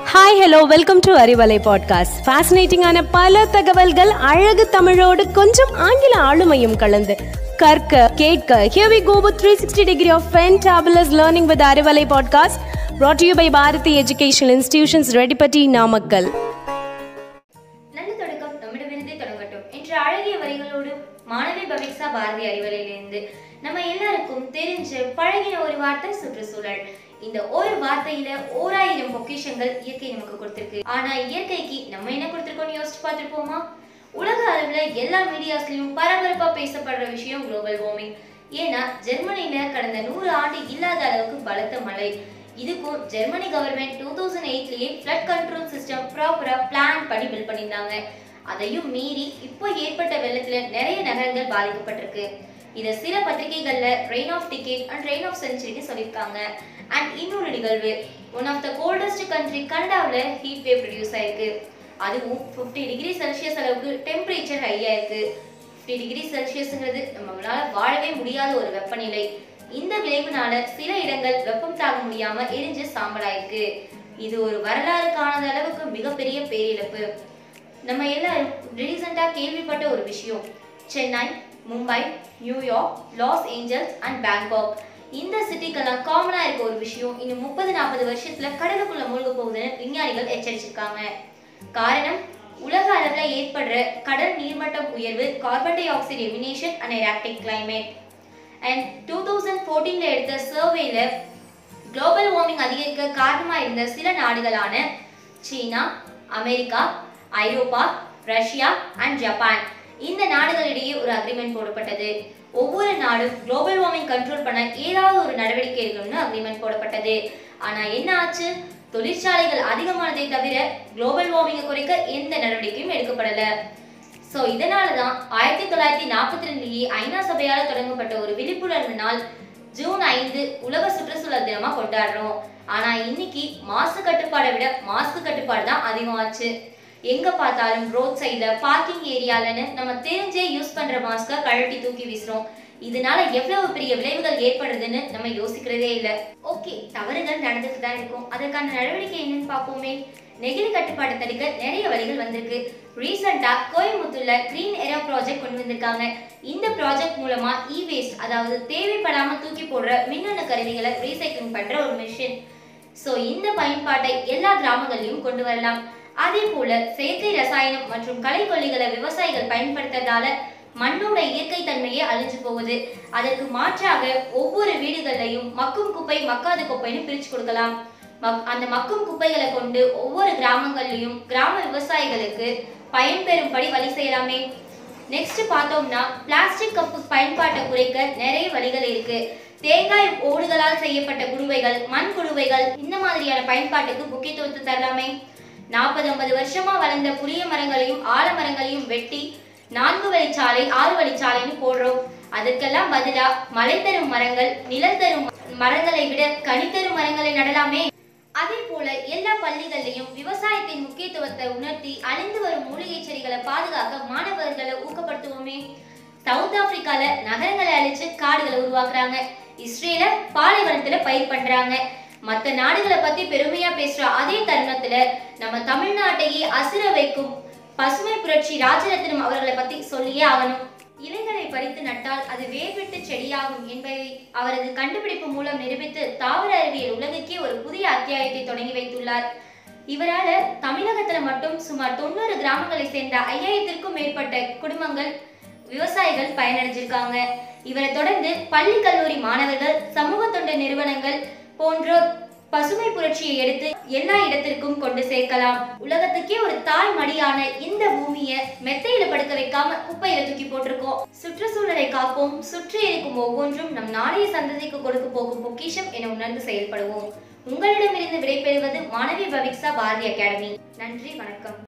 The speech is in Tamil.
hi hello welcome to Arivalai podcast ஃபேசினேட்டிங்கான பல தகவல்கள் அழகு தமிழோடு கொஞ்சம் ஆங்கில ஆளுமையும் கலந்து கற்க கேட்க here we go with 360 degree of fantabulous learning with Arivalai podcast brought to you by Bharathi educational institutions Reddipatti Namakkal நல்ல தொடக்கம் நம்மிடமிருந்தே தொடங்கட்டும் என்ற அழகிய வரிகளோடு மாணவி பவிக்ஸா பாரதி அறிவலையிலிருந்து நம்ம எல்லாருக்கும் தெரிஞ்ச பழகின ஒரு வார்த்தை சுற்றுச்சூழல் இந்த ஒரு வார்த்தையில ஓராயிரம் பொக்கிஷங்கள் இயற்கை நமக்கு கொடுத்திருக்கு ஆனா இயற்கைக்கு நம்ம என்ன கொடுத்திருக்கோம்னு யோசிச்சு பார்த்திருப்போமா உலக அளவுல எல்லா மீடியாஸ்லயும் பரபரப்பா பேசப்படுற விஷயம் குளோபல் வார்மிங் ஏன்னா ஜெர்மனில கடந்த நூறு ஆண்டு இல்லாத அளவுக்கு பலத்த மழை இதுக்கும் ஜெர்மனி கவர்மெண்ட் டூ தௌசண்ட் எயிட்லயே ஃப்ளட் கண்ட்ரோல் சிஸ்டம் ப்ராப்பரா பிளான் பண்ணி பில்ட் பண்ணியிருந்தாங்க அதையும் மீறி இப்போ ஏற்பட்ட வெள்ளத்துல நிறைய நகரங்கள் பாதிக்கப்பட்டிருக்கு இதை சில பத்திரிகைகள்ல rain of ticket and rain of சென்ச்சுரின்னு சொல்லியிருக்காங்க அண்ட் இன்னொரு நிகழ்வு one of the coldest country கனடாவில் ஹீட் வேவ் ப்ரொடியூஸ் ஆயிருக்கு அதுவும் ஃபிஃப்டி டிகிரி செல்சியஸ் அளவுக்கு டெம்பரேச்சர் ஹையா இருக்கு ஃபிஃப்டி டிகிரி செல்சியஸ்ங்கிறது நம்மளால வாழவே முடியாத ஒரு வெப்பநிலை இந்த விளைவுனால சில இடங்கள் வெப்பம் தாங்க முடியாம எரிஞ்சு சாம்பலாயிருக்கு இது ஒரு வரலாறு காணாத அளவுக்கு மிகப்பெரிய பேரிழப்பு நம்ம எல்லாரும் ரீசெண்டா கேள்விப்பட்ட ஒரு விஷயம் Chennai Mumbai New York Los Angeles and Bangkok இந்த சிட்டிக்கெல்லாம் காமனா இருக்க ஒரு விஷயம் இன்னும் முப்பது நாற்பது வருஷத்துல கடலுக்குள்ள மூழ்க போகுதுன்னு விஞ்ஞானிகள் எச்சரிச்சிருக்காங்க காரணம் உலக அளவுல ஏற்படுற கடல் நீர்மட்டம் உயர்வு carbon dioxide emission and erratic climate and two thousand ஃபோர்டீன்ல எடுத்த சர்வேல குளோபல் வார்மிங் அதிகரிக்க காரணமா இருந்த சில நாடுகளான China America Europe Russia and Japan இந்த நாடுகளிடையே ஒரு அக்ரிமெண்ட் போடப்பட்டது ஒவ்வொரு நாடும் குளோபல் வார்மிங் கண்ட்ரோல் பண்ண ஏதாவது ஒரு நடவடிக்கை எடுக்கணும்னு அக்ரிமெண்ட் போடப்பட்டது ஆனா என்ன ஆச்சு தொழிற்சாலைகள் அதிகமானதை தவிர குளோபல் வார்மிங்கை குறைக்க எந்த நடவடிக்கையும் எடுக்கப்படல சோ இதனால தான் ஆயிரத்தி தொள்ளாயிரத்தி நாற்பத்தி ரெண்டுலேயே ஐநா சபையால் தொடங்கப்பட்ட ஒரு விழிப்புணர்வு நாள் ஜூன் ஐந்து உலக சுற்றுச்சூழல் தினமா கொண்டாடுறோம் ஆனா இன்னைக்கு மாசு கட்டுப்பாடை விட மாஸ்க் கட்டுப்பாடு தான் அதிகமாச்சு எங்க பார்த்தாலும் ரோட் சைட்ல பார்க்கிங் ஏரியாலன்னு நம்ம தெரிஞ்சே யூஸ் பண்ற மாஸ்கை கழட்டி தூக்கி வீசுறோம் இதனால எவ்வளவு பெரிய விளைவுகள் ஏற்படுதுன்னு நம்ம யோசிக்கிறதே இல்ல ஓகே தவறுகள் நடந்துட்டு தான் இருக்கும் அதற்கான நடவடிக்கை என்னன்னு பார்ப்போமே நெகிழி கட்டுப்பாட்டை தடுக்க நிறைய வழிகள் வந்திருக்கு ரீசெண்டா கோயம்புத்தூர்ல கிரீன் எரா ப்ராஜெக்ட் கொண்டு வந்திருக்காங்க இந்த ப்ராஜெக்ட் மூலமா இ வேஸ்ட் அதாவது தேவைப்படாம தூக்கி போடுற மின்னணு கருவிகளை ரீசைக்ளிங் பண்ற ஒரு மிஷின் சோ இந்த பயன்பாட்டை எல்லா கிராமங்கள்லயும் கொண்டு வரலாம் அதே போல செயற்கை ரசாயனம் மற்றும் களைக்கொல்லிகளை விவசாயிகள் பயன்படுத்துறதால மண்ணோட இயற்கை தன்மையே அழிஞ்சு போகுது அதற்கு மாற்றாக ஒவ்வொரு வீடுகள்லையும் மக்கும் குப்பை மக்காத குப்பைன்னு பிரிச்சு கொடுக்கலாம் மக்- அந்த மக்கும் குப்பைகளை கொண்டு ஒவ்வொரு கிராமங்கள்லயும் கிராம விவசாயிகளுக்கு பயன்பெறும்படி வழி செய்யலாமே நெக்ஸ்ட் பார்த்தோம்னா பிளாஸ்டிக் கப்பு பயன்பாட்டை குறைக்க நிறைய வழிகள் இருக்கு தேங்காய் ஓடுகளால் செய்யப்பட்ட குடுவைகள் மண் குடுவைகள் இந்த மாதிரியான பயன்பாட்டுக்கு முக்கியத்துவத்தை தரலாமே நாற்பது ஐம்பது வருஷமா வளர்ந்த புளிய மரங்களையும் ஆலமரங்களையும் வெட்டி நான்கு வழிச்சாலை ஆறு வழிச்சாலைன்னு போடுறோம் அதற்கெல்லாம் பதிலா மலை தரும் மரங்கள் நிழல் தரும் மரங்களை விட கனி தரும் மரங்களை நடலாமே அதே போல எல்லா பள்ளிகள்லையும் விவசாயத்தின் முக்கியத்துவத்தை உணர்த்தி அழிந்து வரும் மூலிகை செடிகளை பாதுகாக்க மாணவர்களை ஊக்கப்படுத்துவோமே சவுத் ஆப்பிரிக்கால நகரங்களை அழிச்சு காடுகளை உருவாக்குறாங்க இஸ்ரேல பாலைவனத்துல பயிர் பண்றாங்க மத்த நாடுகளை பத்தி பெருமையா பேசுற அதே தருணத்துல நம்ம தமிழ்நாட்டையே அசிர வைக்கும் பசுமை புரட்சி ராஜரத்னம் அவர்களை பத்தி சொல்லியே ஆகணும் இலைகளை பறித்து நட்டால் அது வேர்விட்டு செடியாகும் என்பதை அவரது கண்டுபிடிப்பு மூலம் நிரூபித்து தாவர அறிவியல் உலகுக்கே ஒரு புதிய அத்தியாயத்தை தொடங்கி வைத்துள்ளார் இவரால தமிழகத்துல மட்டும் சுமார் தொண்ணூறு கிராமங்களை சேர்ந்த ஐயாயிரத்திற்கும் மேற்பட்ட குடும்பங்கள் விவசாயிகள் பயனடைஞ்சிருக்காங்க இவரை தொடர்ந்து பள்ளி கல்லூரி மாணவர்கள் சமூக தொண்டு நிறுவனங்கள் போன்றோர் பசுமை புரட்சியை எடுத்து எல்லா இடத்திற்கும் கொண்டு சேர்க்கலாம் உலகத்துக்கே ஒரு தாய் மடியான இந்த பூமியை மெத்தையில படுக்க வைக்காம குப்பையில தூக்கி போட்டிருக்கோம் சுற்றுச்சூழலை காப்போம் சுற்றி இருக்கும் ஒவ்வொன்றும் நம் நாளைய சந்ததிக்கு கொடுக்க போகும் பொக்கிஷம் என உணர்ந்து செயல்படுவோம் உங்களிடமிருந்து விடைபெறுவது மாணவி பவிக்ஸா பாரதி அகாடமி நன்றி வணக்கம்